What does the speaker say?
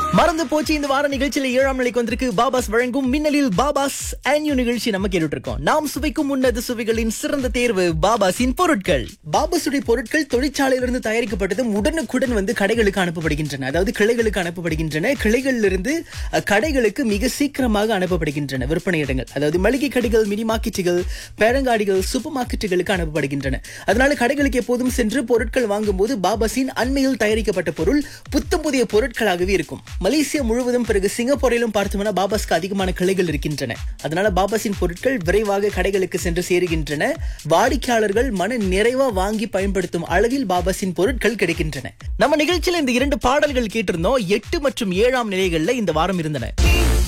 மறந்து போச்சு இந்த வார நிகழ்ச்சியில ஏழாம் நிலைக்கு வந்திருக்கு பாபாஸ் வழங்கும் மின்னலில் பாபாஸ் ஆன்யூ நிகழ்ச்சி நம்ம கேட்டுட்டு இருக்கோம் நாம் சுவைக்கும் உன்னத சுவைகளின் சிறந்த தேர்வு பாபாஸின் பொருட்கள் பாபாஸுடைய பொருட்கள் தொழிற்சாலையிலிருந்து தயாரிக்கப்பட்டதும் உடனுக்குடன் வந்து கடைகளுக்கு அனுப்பப்படுகின்றன அதாவது கிளைகளுக்கு அனுப்பப்படுகின்றன கிளைகளிலிருந்து அஹ், கடைகளுக்கு மிக சீக்கிரமாக அனுப்பப்படுகின்றன விற்பனை இடங்கள் அதாவது மளிகை கடைகள் மினி மார்க்கெட்டுகள் பேரங்காடிகள் சூப்பர் மார்க்கெட்டுகளுக்கு அனுப்பப்படுகின்றன அதனால கடைகளுக்கு எப்போதும் சென்று பொருட்கள் வாங்கும்போது பாபாஸின் அண்மையில் தயாரிக்கப்பட்ட பொருள் புத்தம் புதிய பொருட்களாகவே இருக்கும் மலேசியா முழுவதும் பிறகு சிங்கப்பூரிலும் பார்த்தோம்னா பாபாஸ்க்கு அதிகமான கிளைகள் இருக்கின்றன அதனால பாபாஸின் பொருட்கள் விரைவாக கடைகளுக்கு சென்று சேருகின்றன வாடிக்கையாளர்கள் மன நிறைவா வாங்கி பயன்படுத்தும் அளவில் பாபாஸின் பொருட்கள் கிடைக்கின்றன நம்ம நிகழ்ச்சியில இந்த இரண்டு பாடல்கள் கேட்டிருந்தோம் எட்டு மற்றும் ஏழாம் நிலைகள்ல இந்த வாரம் இருந்தன